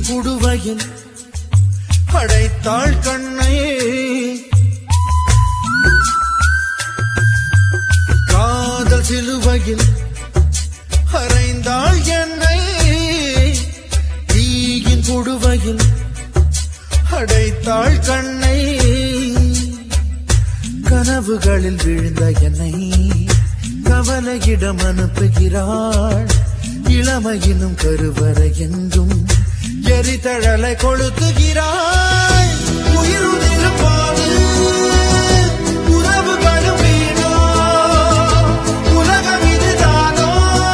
புடுவையில் படைத்தாள் கண்ணை காதல் சிலுவையில் அறைந்தாள் என்னை தீயின் புடுவையில் அடைத்தாள் கண்ணை கனவுகளில் விழுந்த என்னை கவலையிடம் அனுப்புகிறாள் இளமையினும் கருவறை என்றும் எரிதழலை கொளுத்துகிறாள் உயிர் உதிர்ப்பாது உறவுகளும் வீணோ உலகம் இதுதானோ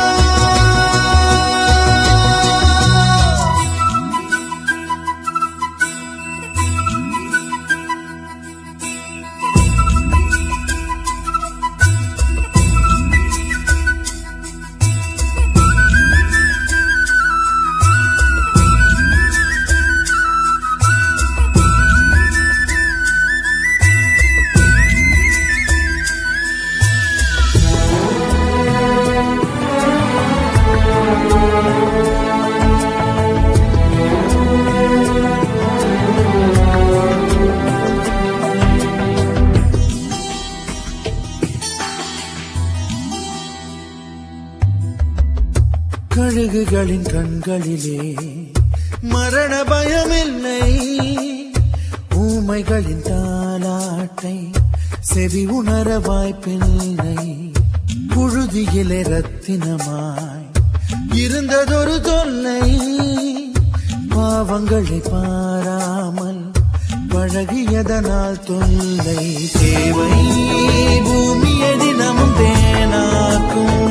கழுகுகளின் கண்களிலே மரண பயமில்லை ஊமைகளின் தாலாட்டை செவி உணர வாய்ப்பில்லை புழுதியிலே ரத்தினமாய் இருந்ததொரு தொல்லை பாவங்களை பாராமல் பழகியதனால் தொல்லை தேவை பூமியை தினமும் தேனாக்கும்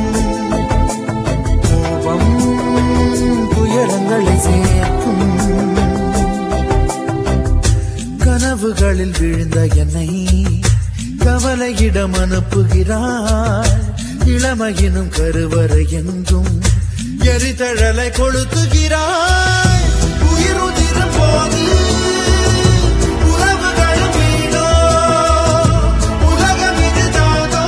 கோபம் துயரங்களை சேர்க்கும் கனவுகளில் விழுந்த என்னை கவலையிடம் அனுப்புகிறாள் இளமையினும் கருவறை என்றும் எரிதழலை கொளுத்துகிறாள் உயிர் உதிரும் போது உறவுகளும் வீணோ உலகம் இதுதானோ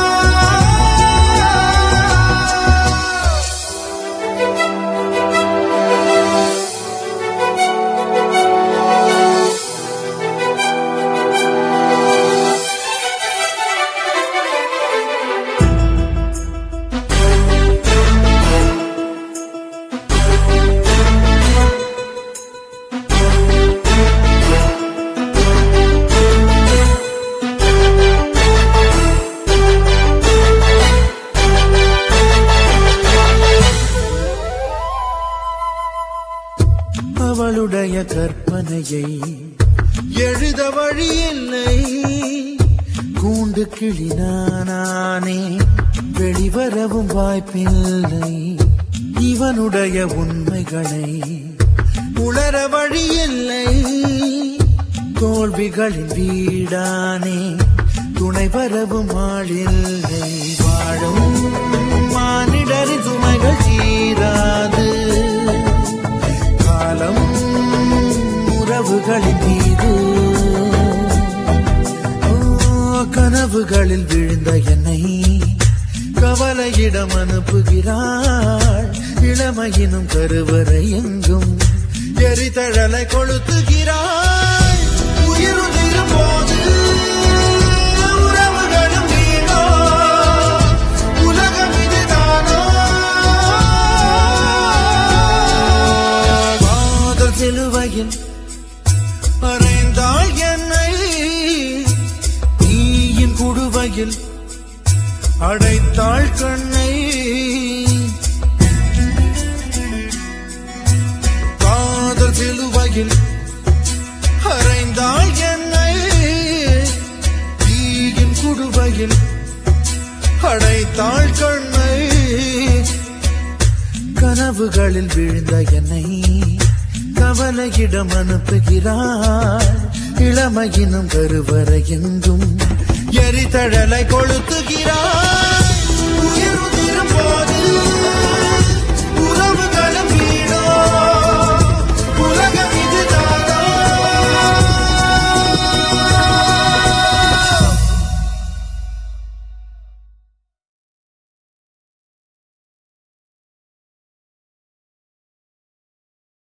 அவளுடைய கற்பனையை எழுத வழியில்லை கூண்டு கிளினானே வெளிவரவும் வாய்ப்பில்லை இவனுடைய உண்மைகளை உணர வழியில்லை தோல்விகளின் வீடானே துணை வரவும் ஆளில்லை வாழும் மானிடரின் சுமைகள் தீராது காலம் உறவுகளின் மீது ஓ, கனவுகளில் விழுந்த என்னை கவலையிடம் அனுப்புகிறாள் இளமையினும் கருவறை எங்கும் எரிதழலை கொளுத்துகிறாள் உயிருதிரும் போது உறவுகளும் வீணோ உலகம் இதுதானோ காதல் சிலுவையில் அறைந்தாள் என்னை தீயின் குடுவையில் அடைத்தாள் கண்ணை காதல் சிலுவையில் அறைந்தாள் என்னை தீயின் குடுவையில் அடைத்தாள் கண்ணை கனவுகளில் விழுந்த என்னை கவலையிடம் அனுப்புகிறாள் இளமையினும் கருவறை எங்கும் எரிதழலை கொளுத்துகிறாள்